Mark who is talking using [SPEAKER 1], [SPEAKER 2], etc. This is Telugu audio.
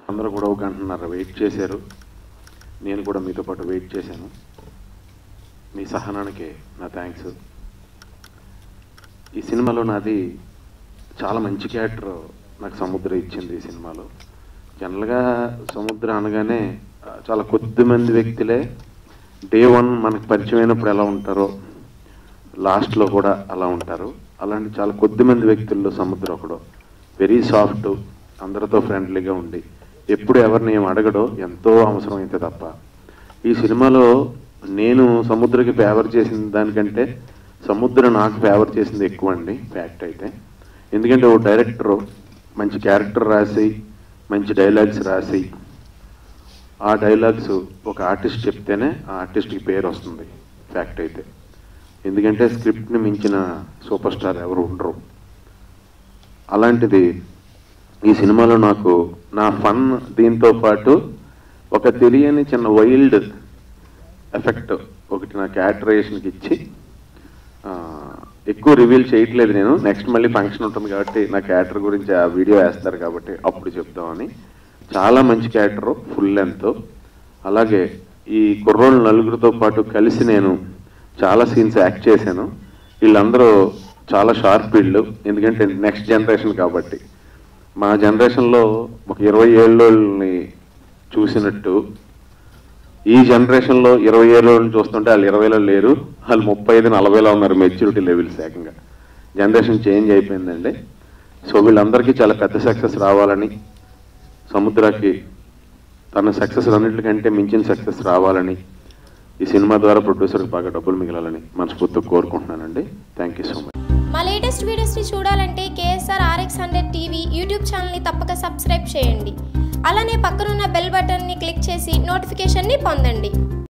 [SPEAKER 1] అందరూ కూడా ఒక గంటన్నర వెయిట్ చేశారు నేను కూడా మీతో పాటు వెయిట్ చేశాను మీ సహనానికి నా థ్యాంక్స్ ఈ సినిమాలో నాది చాలా మంచి క్యారెక్టర్ నాకు సముద్ర ఇచ్చింది ఈ సినిమాలో జనరల్గా సముద్ర అనగానే ఆ, చాలా కొద్ది మంది వ్యక్తులే డే వన్ మనకు పరిచయం అయినప్పుడు ఎలా ఉంటారో లాస్ట్లో కూడా అలా ఉంటారు అలాంటి చాలా కొద్ది మంది వ్యక్తుల్లో సముద్రం ఒకడు వెరీ సాఫ్ట్ అందరితో ఫ్రెండ్లీగా ఉండి ఎప్పుడు ఎవరిని ఏం అడగడో ఎంతో అవసరం అయితే తప్ప ఈ సినిమాలో నేను సముద్రకి ఫేవర్ చేసిన దానికంటే సముద్రం నాకు ఫేవర్ చేసింది ఎక్కువ అండి ఫ్యాక్ట్ అయితే ఎందుకంటే ఓ డైరెక్టర్ మంచి క్యారెక్టర్ రాసి మంచి డైలాగ్స్ రాసి ఆ డైలాగ్స్ ఒక ఆర్టిస్ట్ చెప్తేనే ఆ ఆర్టిస్ట్కి పేరు వస్తుంది ఫ్యాక్ట్ అయితే ఎందుకంటే స్క్రిప్ట్ని మించిన సూపర్ స్టార్ ఎవరు ఉండరు అలాంటిది ఈ సినిమాలో నాకు నా ఫన్ దీంతో పాటు ఒక తెలియని చిన్న వైల్డ్ ఎఫెక్ట్ ఒకటి నా క్యారెక్టరైజేషన్కి ఇచ్చి ఆ, ఎక్కువ రివీల్ చేయట్లేదు నేను నెక్స్ట్ మళ్ళీ ఫంక్షన్ ఉంటుంది కాబట్టి నా క్యారెక్టర్ గురించి ఆ వీడియో వేస్తారు కాబట్టి అప్పుడు చెప్దామని చాలా మంచి క్యారెక్టర్ ఫుల్ లెంత్ అలాగే ఈ కుర్రోళ్ళు నలుగురితో పాటు కలిసి నేను చాలా సీన్స్ యాక్ట్ చేశాను వీళ్ళందరూ చాలా షార్ప్ వీళ్ళు ఎందుకంటే నెక్స్ట్ జనరేషన్ కాబట్టి మా జనరేషన్లో ఒక ఇరవై ఏళ్ళని చూసినట్టు ఈ జనరేషన్లో ఇరవై ఏళ్ళని చూస్తుంటే వాళ్ళు ఇరవైలో లేరు వాళ్ళు ముప్పై ఐదు నలభైలో ఉన్నారు మెచ్యూరిటీ లెవెల్స్ ఏకంగా జనరేషన్ చేంజ్ అయిపోయిందండి సో వీళ్ళందరికీ చాలా పెద్ద సక్సెస్ రావాలని సముద్రాకి తన సక్సెస్ అన్నింటికంటే మించిన సక్సెస్ రావాలని ఈ సినిమా ద్వారా ప్రొడ్యూసర్కి బాగా డబ్బులు మిగలాలని మనస్ఫూర్తిగా కోరుకుంటున్నానండి థ్యాంక్ యూ సో మచ్
[SPEAKER 2] మా లేటెస్ట్ వీడియోస్ని చూడాలంటే KSR RX hundred TV YouTube ఛానల్ని తప్పక సబ్స్క్రైబ్ చేయండి అలానే పక్కనున్న బెల్ బటన్ని క్లిక్ చేసి నోటిఫికేషన్ని పొందండి